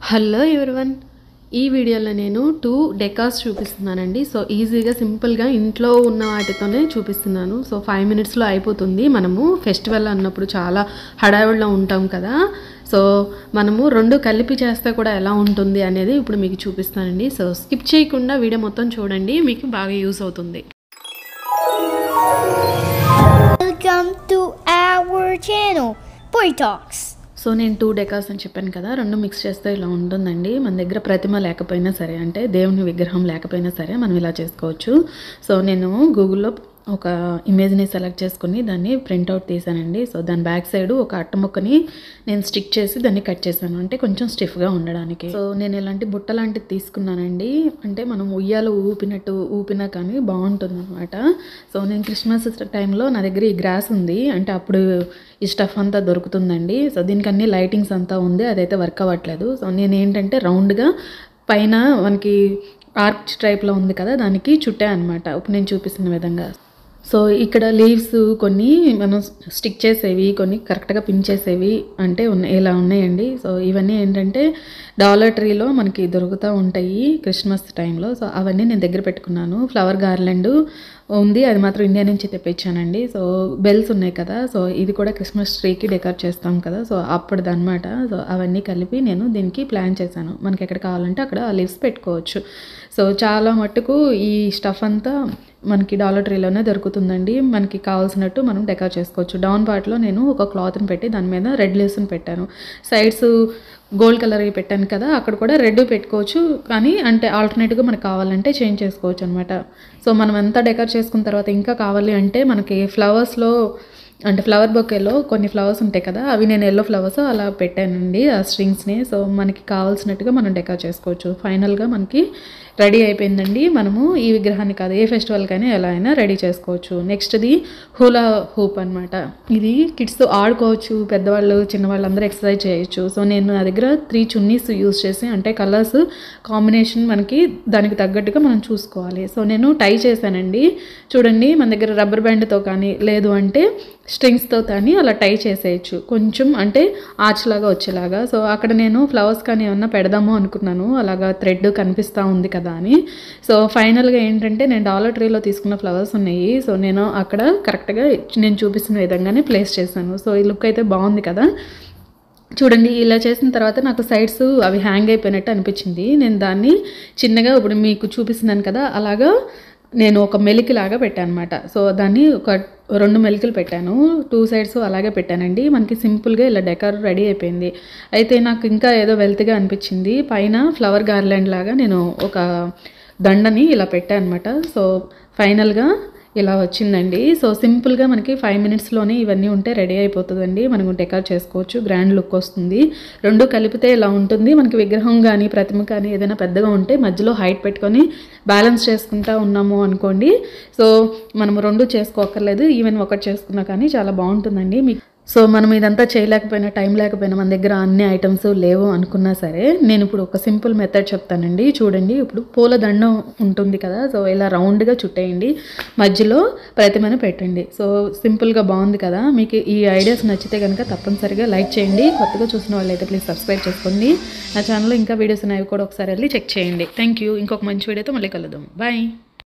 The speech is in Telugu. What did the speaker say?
హలో ఎవరివన్ ఈ వీడియోలో నేను టూ డెకాస్ చూపిస్తున్నానండి సో ఈజీగా సింపుల్గా ఇంట్లో ఉన్న వాటితోనే చూపిస్తున్నాను సో ఫైవ్ మినిట్స్లో అయిపోతుంది మనము ఫెస్టివల్ అన్నప్పుడు చాలా హడావిడిలో ఉంటాం కదా సో మనము రెండు కలిపి చేస్తే కూడా ఎలా ఉంటుంది అనేది ఇప్పుడు మీకు చూపిస్తానండి సో స్కిప్ చేయకుండా వీడియో మొత్తం చూడండి మీకు బాగా యూస్ అవుతుంది Welcome to our channel, Boy Talks. So నేను టూ డెకాస్ అని చెప్పాను కదా రెండు మిక్స్ చేస్తే ఇలా ఉంటుందండి మన దగ్గర ప్రతిమ లేకపోయినా సరే అంటే దేవుని విగ్రహం లేకపోయినా సరే మనం ఇలా చేసుకోవచ్చు సో నేను గూగుల్లో ఒక ఇమేజ్ని సెలెక్ట్ చేసుకుని దాన్ని ప్రింట్అవుట్ తీసానండి సో దాని బ్యాక్ సైడ్ ఒక అట్ట ముక్కని నేను స్టిక్ చేసి దాన్ని కట్ చేశాను అంటే కొంచెం స్టిఫ్గా ఉండడానికి సో నేను ఇలాంటి బుట్ట లాంటిది తీసుకున్నానండి అంటే మనం ఉయ్యాలు ఊపినట్టు ఊపినా కానీ బాగుంటుంది అనమాట సో నేను క్రిస్మస్ టైంలో నా దగ్గర ఈ గ్రాస్ ఉంది అంటే అప్పుడు ఈ స్టఫ్ అంతా దొరుకుతుందండి సో దీనికి అన్ని లైటింగ్స్ అంతా ఉంది అదైతే వర్క్ అవ్వట్లేదు సో నేను ఏంటంటే రౌండ్గా పైన మనకి ఆర్చ్ టైప్లో ఉంది కదా దానికి చుట్టే అనమాట ఇప్పుడు నేను చూపిస్తున్న విధంగా సో ఇక్కడ లీవ్స్ కొన్ని మనం స్టిక్ చేసేవి కొన్ని కరెక్ట్గా పిన్ చేసేవి అంటే ఉన్నాయి ఇలా ఉన్నాయండి సో ఇవన్నీ ఏంటంటే డాలర్ ట్రీలో మనకి దొరుకుతూ ఉంటాయి క్రిస్మస్ టైంలో సో అవన్నీ నేను దగ్గర పెట్టుకున్నాను ఫ్లవర్ గార్లెండ్ ఉంది అది మాత్రం ఇండియా నుంచి తెప్పించానండి సో బెల్స్ ఉన్నాయి కదా సో ఇది కూడా క్రిస్మస్ ట్రీకి డెకరేట్ చేస్తాం కదా సో అప్పటిది అనమాట సో అవన్నీ కలిపి నేను దీనికి ప్లాన్ చేశాను మనకి ఎక్కడ కావాలంటే అక్కడ లీవ్స్ పెట్టుకోవచ్చు సో చాలా మట్టుకు ఈ స్టఫ్ అంతా మనకి డాలర్ ట్రీలోనే దొరుకుతుందండి మనకి కావాల్సినట్టు మనం డెకరేట్ చేసుకోవచ్చు డౌన్ పార్ట్లో నేను ఒక క్లాత్ని పెట్టి దాని మీద రెడ్ లీవ్స్ని పెట్టాను సైడ్స్ గోల్డ్ కలర్ పెట్టాను కదా అక్కడ కూడా రెడ్ పెట్టుకోవచ్చు కానీ అంటే ఆల్టర్నేట్గా మనకు కావాలంటే చేంజ్ చేసుకోవచ్చు అనమాట సో మనం ఎంత డెకరేట్ చేసుకున్న తర్వాత ఇంకా కావాలి అంటే మనకి ఫ్లవర్స్లో అంటే ఫ్లవర్ బొకేలో కొన్ని ఫ్లవర్స్ ఉంటాయి కదా అవి నేను ఎల్లో ఫ్లవర్స్ అలా పెట్టానండి ఆ స్ట్రింగ్స్ని సో మనకి కావాల్సినట్టుగా మనం డెకరేట్ చేసుకోవచ్చు ఫైనల్గా మనకి రెడీ అయిపోయిందండి మనము ఈ విగ్రహాన్ని కాదు ఏ ఫెస్టివల్కైనా ఎలా అయినా రెడీ చేసుకోవచ్చు నెక్స్ట్ది హూలా హూప్ అనమాట ఇది కిడ్స్ ఆడుకోవచ్చు పెద్దవాళ్ళు చిన్నవాళ్ళు అందరూ ఎక్సర్సైజ్ చేయొచ్చు సో నేను నా దగ్గర త్రీ చున్నీస్ యూస్ చేసి అంటే కలర్స్ కాంబినేషన్ మనకి దానికి తగ్గట్టుగా మనం చూసుకోవాలి సో నేను టై చేశానండి చూడండి మన దగ్గర రబ్బర్ బ్యాండ్తో కానీ లేదు అంటే స్ట్రింగ్స్తో కానీ అలా టై చేసేయచ్చు కొంచెం అంటే ఆర్చ్ లాగా వచ్చేలాగా సో అక్కడ నేను ఫ్లవర్స్ కానీ ఏమన్నా పెడదాము అనుకున్నాను అలాగా థ్రెడ్ కనిపిస్తూ ఉంది కదా అని సో ఫైనల్గా ఏంటంటే నేను డాలర్ ట్రీలో తీసుకున్న ఫ్లవర్స్ ఉన్నాయి సో నేను అక్కడ కరెక్ట్గా నేను చూపిస్తున్న విధంగానే ప్లేస్ చేశాను సో ఈ లుక్ అయితే బాగుంది కదా చూడండి ఇలా చేసిన తర్వాత నాకు సైడ్స్ అవి హ్యాంగ్ అయిపోయినట్టు అనిపించింది నేను దాన్ని చిన్నగా ఇప్పుడు మీకు చూపిస్తున్నాను కదా అలాగా నేను ఒక మెలికి లాగా పెట్టాను అనమాట సో దాన్ని ఒక రెండు మెలికలు పెట్టాను టూ సైడ్స్ అలాగే పెట్టానండి మనకి సింపుల్గా ఇలా డెకర్ రెడీ అయిపోయింది అయితే నాకు ఇంకా ఏదో వెల్త్గా అనిపించింది పైన ఫ్లవర్ గార్లాండ్ లాగా నేను ఒక దండని ఇలా పెట్టాను అనమాట సో ఫైనల్గా ఇలా వచ్చిందండి సో సింపుల్గా మనకి ఫైవ్ మినిట్స్లోనే ఇవన్నీ ఉంటే రెడీ అయిపోతుందండి మనం డెకర్ చేసుకోవచ్చు గ్రాండ్ లుక్ వస్తుంది రెండు కలిపితే ఇలా ఉంటుంది మనకి విగ్రహం కానీ ప్రతిమ కానీ ఏదైనా పెద్దగా ఉంటే మధ్యలో హైట్ పెట్టుకొని బ్యాలెన్స్ చేసుకుంటా ఉన్నాము అనుకోండి సో మనం రెండు చేసుకోకర్లేదు ఈవెన్ ఒకటి చేసుకున్నా కానీ చాలా బాగుంటుందండి మీకు సో మనం ఇదంతా చేయలేకపోయినా టైం లేకపోయినా మన దగ్గర అన్ని ఐటమ్స్ లేవు అనుకున్నా సరే నేను ఇప్పుడు ఒక సింపుల్ మెథడ్ చెప్తానండి చూడండి ఇప్పుడు పూల దండం ఉంటుంది కదా సో ఇలా రౌండ్గా చుట్టేయండి మధ్యలో ప్రతిమను పెట్టండి సో సింపుల్గా బాగుంది కదా మీకు ఈ ఐడియాస్ నచ్చితే కనుక తప్పనిసరిగా లైక్ చేయండి కొత్తగా చూసిన వాళ్ళైతే ప్లీజ్ సబ్స్క్రైబ్ చేసుకోండి నా ఛానల్లో ఇంకా వీడియోస్ ఉన్నాయి అవి కూడా ఒకసారి వెళ్ళి చెక్ చేయండి థ్యాంక్ యూ ఇంకొక మంచి వీడియోతో మళ్ళీ కలుద్దాం బాయ్